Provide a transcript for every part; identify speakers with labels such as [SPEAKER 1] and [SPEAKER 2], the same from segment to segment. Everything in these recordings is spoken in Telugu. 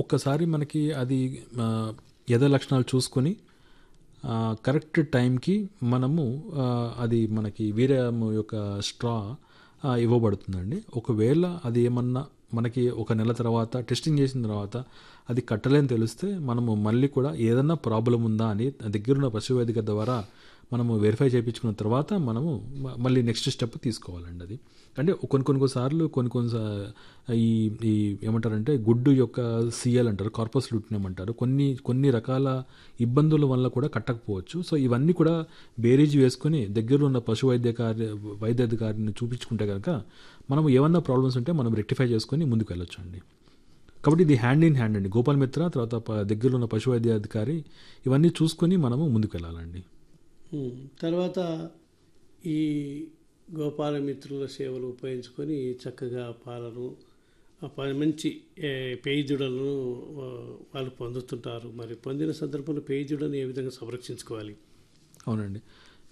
[SPEAKER 1] ఒక్కసారి మనకి అది ఆ, ఎద లక్షణాలు చూసుకొని ఆ, కరెక్ట్ టైంకి మనము ఆ, అది మనకి వీర్యం యొక్క స్ట్రా ఆ, ఇవ్వబడుతుందండి ఒకవేళ అది ఏమన్నా మనకి ఒక నెల తర్వాత టెస్టింగ్ చేసిన తర్వాత అది కట్టలేని తెలిస్తే మనము మళ్ళీ కూడా ఏదన్నా ప్రాబ్లం ఉందా అని దగ్గరున్న పశు వైదిక ద్వారా మనము వెరిఫై చేయించుకున్న తర్వాత మనము మ- మళ్ళీ నెక్స్ట్ స్టెప్ తీసుకోవాలండి అది అంటే కొన్ని కొన్ని సార్లు కొన్ని కొన్ని సా- ఈ ఈ ఏమంటారంటే గుడ్డు యొక్క సిఎల్ అంటారు కార్పస్ లూటినం అంటారు కొన్ని కొన్ని రకాల ఇబ్బందుల వల్ల కూడా కట్టకపోవచ్చు సో ఇవన్నీ కూడా బేరీజ్ వేసుకొని దగ్గరలో ఉన్న పశు వైద్యకారి వైద్యాధికారిని చూపించుకుంటే కనుక మనం ఏమన్నా ప్రాబ్లమ్స్ ఉంటే మనం రెక్టిఫై చేసుకొని ముందుకు వెళ్ళొచ్చు అండి కాబట్టి ఇది హ్యాండ్ ఇన్ హ్యాండ్ అండి గోపాల్ మిత్ర తర్వాత ప- దగ్గరలో ఉన్న పశు వైద్యాధికారి ఇవన్నీ చూసుకొని మనము ముందుకు వెళ్ళాలండి
[SPEAKER 2] ఉమ్, తర్వాత ఈ గోపాల మిత్రుల సేవలు ఉపయోగించుకొని చక్కగా పాలను ఆ ప- మంచి ఏ, పేయిదుడలను ఆ, వాళ్ళు పొందుతుంటారు మరి పొందిన సందర్భంలో పేయిదుడని ఏ విధంగా సంరక్షించుకోవాలి
[SPEAKER 1] అవునండి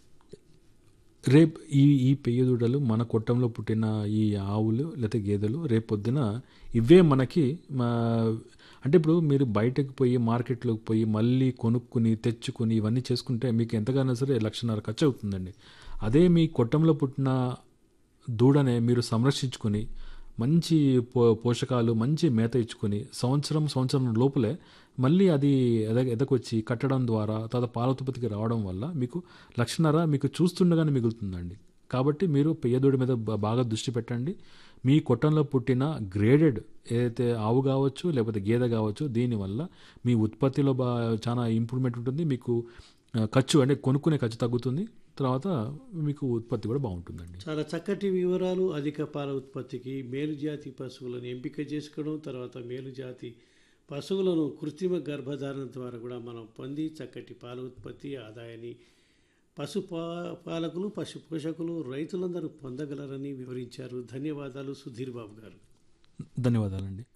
[SPEAKER 1] రేపు ఈ ఈ పెయ్యదూడలు మన కొట్టంలో పుట్టిన ఈ ఆవులు లేకపోతే గేదెలు రేపు పొద్దున ఇవే మనకి మా అంటే ఇప్పుడు మీరు బయటకు పోయి మార్కెట్లోకి పోయి మళ్ళీ కొనుక్కుని తెచ్చుకుని ఇవన్నీ చేసుకుంటే మీకు ఎంతగానో సరే లక్షన్నర ఖర్చు అవుతుందండి అదే మీ కొట్టంలో పుట్టిన దూడనే మీరు సంరక్షించుకొని మంచి పో పోషకాలు మంచి మేత ఇచ్చుకొని సంవత్సరం సంవత్సరం లోపలే మళ్ళీ అది ఎద ఎదకొచ్చి కట్టడం ద్వారా తర్వాత పాల ఉత్పత్తికి రావడం వల్ల మీకు లక్షన్నర మీకు చూస్తుండగానే మిగులుతుందండి కాబట్టి మీరు పెయ్యదూడి మీద బా- బాగా దృష్టి పెట్టండి మీ కొట్టంలో పుట్టిన గ్రేడెడ్ ఏదైతే ఆవు కావచ్చు లేకపోతే గేదె కావచ్చు దీనివల్ల మీ ఉత్పత్తిలో బా చాలా ఇంప్రూవ్మెంట్ ఉంటుంది మీకు ఆ, ఖర్చు అంటే కొనుక్కునే ఖర్చు తగ్గుతుంది తర్వాత మీకు ఉత్పత్తి కూడా బాగుంటుందండి
[SPEAKER 2] చాలా చక్కటి వివరాలు అధిక పాల ఉత్పత్తికి మేలు జాతి పశువులను ఎంపిక చేసుకోవడం తర్వాత మేలు జాతి పశువులను కృత్రిమ గర్భధారణ ద్వారా కూడా మనం పొంది చక్కటి పాల ఉత్పత్తి ఆదాయాన్ని పశు పా- పాలకులు పశు పోషకులు రైతులందరూ పొందగలరని వివరించారు ధన్యవాదాలు సుధీర్ బాబు గారు
[SPEAKER 1] ధన్యవాదాలండి